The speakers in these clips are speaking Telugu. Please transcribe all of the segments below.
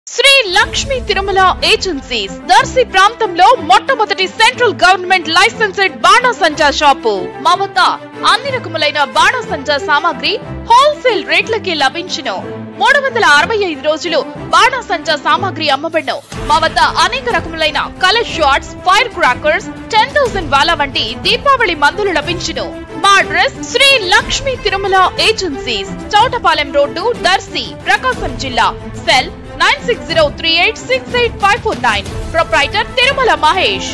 శ్రీ లక్ష్మీ తిరుమల ఏజెన్సీస్ దర్శి ప్రాంతంలో మొట్టమొదటి సెంట్రల్ గవర్నమెంట్ లైసెన్స్డ్ బాణాసంచా షాపు మా వద్ద అన్ని రకములైన బాణాసంచా సామాగ్రి హోల్సేల్ రేట్లకి లభించును మూడు వందల అరవై ఐదు రోజులు బాణాసంచా సామాగ్రి అమ్మబడును మా వద్ద అనేక రకములైన colour shots fire crackers ten thousand వాలా వంటి దీపావళి మందులు లభించును మా address Shri Lakshmi Tirumala agencies Chowtapalem road Darsi Prakasam జిల్లా cell nine six zero three eight six eight five four nine proprietor Tirumala Mahesh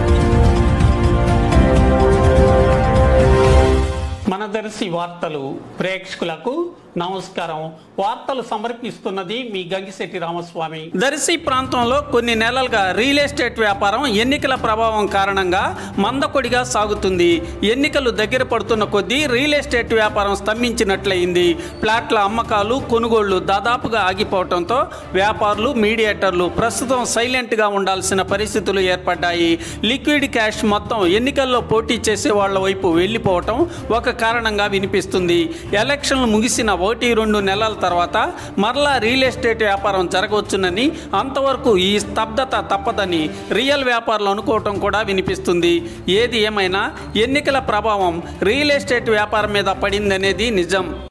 మన దర్శి వార్తలు ప్రేక్షకులకు నమస్కారం వార్తలు సమర్పిస్తున్నది మీ గంగిశెట్టి రామస్వామి దర్శి ప్రాంతంలో కొన్ని నెలలుగా రియల్ ఎస్టేట్ వ్యాపారం ఎన్నికల ప్రభావం కారణంగా మందకొడిగా సాగుతుంది ఎన్నికలు దగ్గర పడుతున్న కొద్దీ రియల్ ఎస్టేట్ వ్యాపారం స్తంభించినట్లయింది ప్లాట్ల అమ్మకాలు కొనుగోళ్లు దాదాపుగా ఆగిపోవడంతో వ్యాపారులు మీడియేటర్లు ప్రస్తుతం సైలెంట్గా ఉండాల్సిన పరిస్థితులు ఏర్పడ్డాయి లిక్విడ్ క్యాష్ మొత్తం ఎన్నికల్లో పోటీ చేసే వాళ్ళ వైపు వెళ్ళిపోవటం ఒక కారణంగా వినిపిస్తుంది ఎలక్షన్లు ముగిసిన ఒకటి రెండు నెలల తర్వాత మరలా రియల్ ఎస్టేట్ వ్యాపారం జరగవచ్చునని అంతవరకు ఈ స్తబ్దత తప్పదని రియల్ వ్యాపారులు అనుకోవటం కూడా వినిపిస్తుంది ఏది ఏమైనా ఎన్నికల ప్రభావం రియల్ ఎస్టేట్ వ్యాపారం మీద పడిందనేది నిజం